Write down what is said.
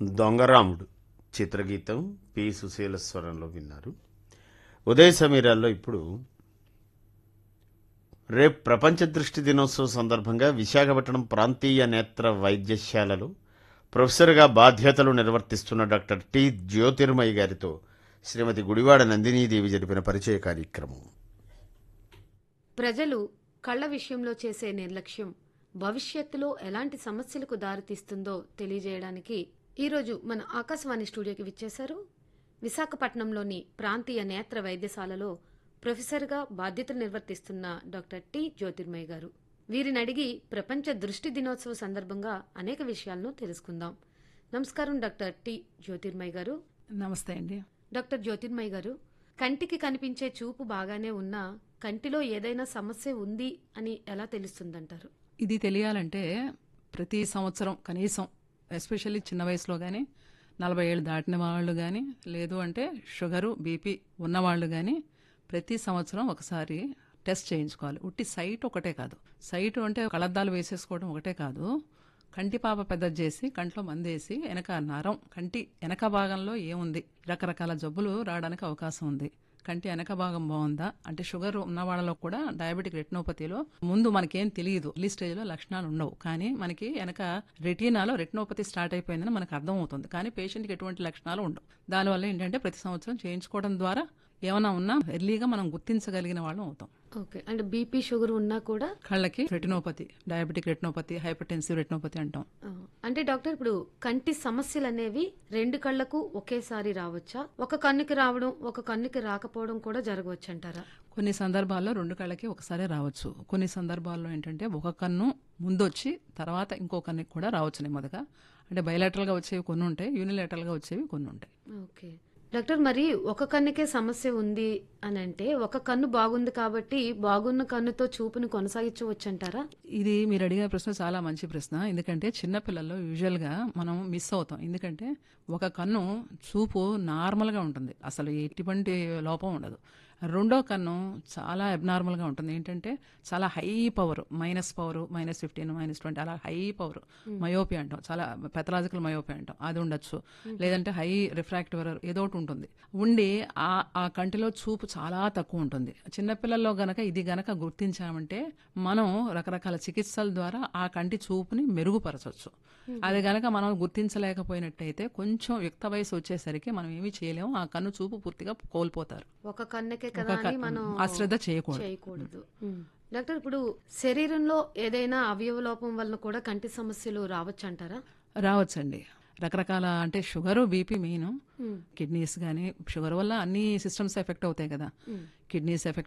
Donga Ramudu చిత్రగీతం P Susheela స్వరంలో విన్నారు ఉదయ సమీరాల్లో ఇప్పుడు రేపు ప్రపంచ దృష్టి దినోత్సవం సందర్భంగా విశాఖపట్నం ప్రాంతీయ నేత్ర వైద్యశాలలో ప్రొఫెసర్గా బాధ్యతలు నిర్వర్తిస్తున్న డాక్టర్ టి జ్యోతిర్మయి గారితో శ్రీమతి గుడివాడ నందినీదేవి జరిపిన పరిచయ కార్యక్రమం ప్రజలు కళ్ళ విషయంలో చేసే నిర్లక్ష్యం భవిష్యత్తులో ఎలాంటి సమస్యలకు దారితీస్తుందో తెలియజేయడానికి ఈరోజు మన ఆకాశవాణి స్టూడియోకి విచ్చేశారు విశాఖపట్నంలోని ప్రాంతీయ నేత్ర వైద్యశాలలో ప్రొఫెసర్గా బాధ్యతలు నిర్వర్తిస్తున్న డాక్టర్ టి జ్యోతిర్మయ్య గారు వీరిని అడిగి ప్రపంచ దృష్టి దినోత్సవ సందర్భంగా అనేక విషయాలను తెలుసుకుందాం నమస్కారం డాక్టర్ టి జ్యోతిర్మయ్య గారు నమస్తే అండి డాక్టర్ జ్యోతిర్మయ్య గారు కంటికి కనిపించే చూపు బాగానే ఉన్నా కంటిలో ఏదైనా సమస్య ఉంది అని ఎలా తెలుస్తుందంటారు ఇది తెలియాలంటే ప్రతి సంవత్సరం కనీసం ఎస్పెషల్లీ చిన్న వయసులో కానీ నలభై ఏళ్ళు దాటిన వాళ్ళు కానీ లేదు అంటే షుగరు బీపీ ఉన్నవాళ్ళు కానీ ప్రతి సంవత్సరం ఒకసారి టెస్ట్ చేయించుకోవాలి ఉట్టి సైట్ ఒకటే కాదు సైట్ అంటే కళద్దాలు వేసేసుకోవడం ఒకటే కాదు కంటి పాప పెద్దది చేసి కంట్లో మందేసి వెనక నరం కంటి వెనక భాగంలో ఏముంది రకరకాల జబ్బులు రావడానికి అవకాశం ఉంది కంటి వెనక భాగం బాగుందా అంటే షుగర్ ఉన్న వాళ్ళలో కూడా డయాబెటిక్ రెటినోపతిలో ముందు మనకేం తెలియదు ఎర్లీ స్టేజ్ లో లక్షణాలు ఉండవు కానీ మనకి వెనక రెటీనాలో రెటినోపతి స్టార్ట్ అయిపోయిందని మనకు అర్థమవుతుంది కానీ పేషెంట్కి ఎటువంటి లక్షణాలు ఉండవు దానివల్ల ఏంటంటే ప్రతి సంవత్సరం చేయించుకోవడం ద్వారా ఏమైనా ఉన్నా ఎర్లీగా మనం గుర్తించగలిగిన వాళ్ళం అవుతాం ఓకే అంటే బీపీ షుగర్ ఉన్నా కూడా కళ్ళకి retinopathy diabetic retinopathy hypertensive retinopathy అంటాం ఆ, అంటే డాక్టర్ ఇప్పుడు కంటి సమస్యలు అనేవి రెండు కళ్ళకు ఒకేసారి రావచ్చా ఒక కన్నుకి రావడం ఒక కన్నుకి రాకపోవడం కూడా జరగవచ్చు అంటారా కొన్ని సందర్భాల్లో రెండు కళ్ళకి ఒకసారి రావచ్చు కొన్ని సందర్భాల్లో ఏంటంటే ఒక కన్ను ముందొచ్చి తర్వాత ఇంకో కన్నుకి కూడా రావచ్చు నెమ్మదిగా అంటే బయలాటరల్గా వచ్చేవి కొన్ని ఉంటాయి యూనిలేటరల్గా వచ్చేవి కొన్ని ఉంటాయి ఓకే డాక్టర్ మరి ఒక కన్నుకే సమస్య ఉంది అని అంటే ఒక కన్ను బాగుంది కాబట్టి బాగున్న కన్నుతో చూపుని కొనసాగించవచ్చు అంటారా ఇది మీరు అడిగిన ప్రశ్న చాలా మంచి ప్రశ్న ఎందుకంటే చిన్నపిల్లల్లో యూజువల్గా మనం మిస్ అవుతాం ఎందుకంటే ఒక కన్ను చూపు నార్మల్గా ఉంటుంది అసలు ఎటువంటి లోపం ఉండదు రెండో కన్ను చాలా అబ్నార్మల్గా ఉంటుంది ఏంటంటే చాలా high power minus power minus fifteen minus twenty అలా హై పవర్ మయోపి అంటాం చాలా పెథలాజికల్ మయోపి అంటాం అది ఉండొచ్చు లేదంటే హై రిఫ్రాక్టివ్ ఎర్రర్ ఏదో ఒకటి ఉంటుంది ఉండి ఆ ఆ కంటిలో చూపు చాలా తక్కువ ఉంటుంది చిన్నపిల్లల్లో గనక ఇది గనక గుర్తించామంటే మనం రకరకాల చికిత్సల ద్వారా ఆ కంటి చూపుని మెరుగుపరచవచ్చు అది గనక మనం గుర్తించలేకపోయినట్టయితే కొంచెం యుక్త వయసు వచ్చేసరికి మనం ఏమీ చేయలేము ఆ కన్ను చూపు పూర్తిగా కోల్పోతారు ఒక కన్నుకే కదా ఒక అని మనం అశ్రద్ధ చేయకూడదు చేయకూడదు డాక్టర్ ఇప్పుడు శరీరంలో ఏదైనా అవయవ లోపం వలన కూడా కంటి సమస్యలు రావచ్చు అంటారా రావచ్చండి రకరకాల అంటే షుగర్ బీపీ మెయిన్ కిడ్నీస్ కానీ షుగర్ వల్ల అన్ని సిస్టమ్స్ ఎఫెక్ట్ అవుతాయి కదా కిడ్నీస్ ఎఫెక్ట్